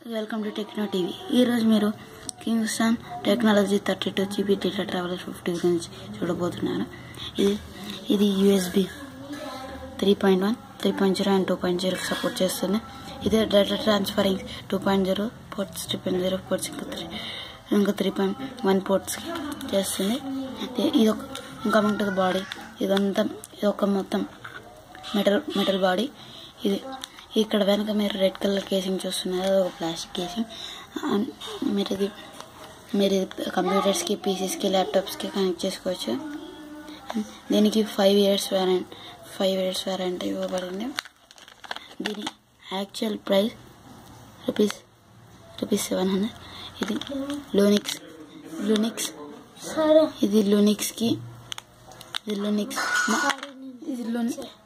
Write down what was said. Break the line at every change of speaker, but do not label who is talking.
welcome to techno TV ఈరోజు మీరు Kingston technology thirty two GB data traveler fifty గురించి చూడబోతున్నారు ఇది ఇది USB three point one three point zero and two point జీరోకి support చేస్తుంది ఇది data transferring two point zero ports two point zero ports ఇంకా త్రీ ఇంకా త్రీ పాయింట్ వన్ పోర్ట్స్కి చేస్తుంది ఇది- ఇది ఒక ఇంకా ఉంటుంది బాడీ ఇదంతా ఇది ఒక మొత్తం మెటల్ మెటల్ బాడీ ఇది ఇక్కడ వెనక మీరు రెడ్ కలర్ కేసింగ్ చూస్తున్నారు అది ఒక ప్లాస్టిక్ కేసింగ్ అండ్ మీరు ఇది మీరు ఇది కంప్యూటర్స్కి పీసీస్కి ల్యాప్టాప్స్కి కనెక్ట్ చేసుకోవచ్చు దీనికి five years warranty five years warranty ఇవ్వబడింది దీని actual price rupees rupees seven hundred ఇది లూనిక్స్ లూనిక్స్
సరే
ఇది లూనిక్స్కి ఇది లూనిక్స్ ఇది లూని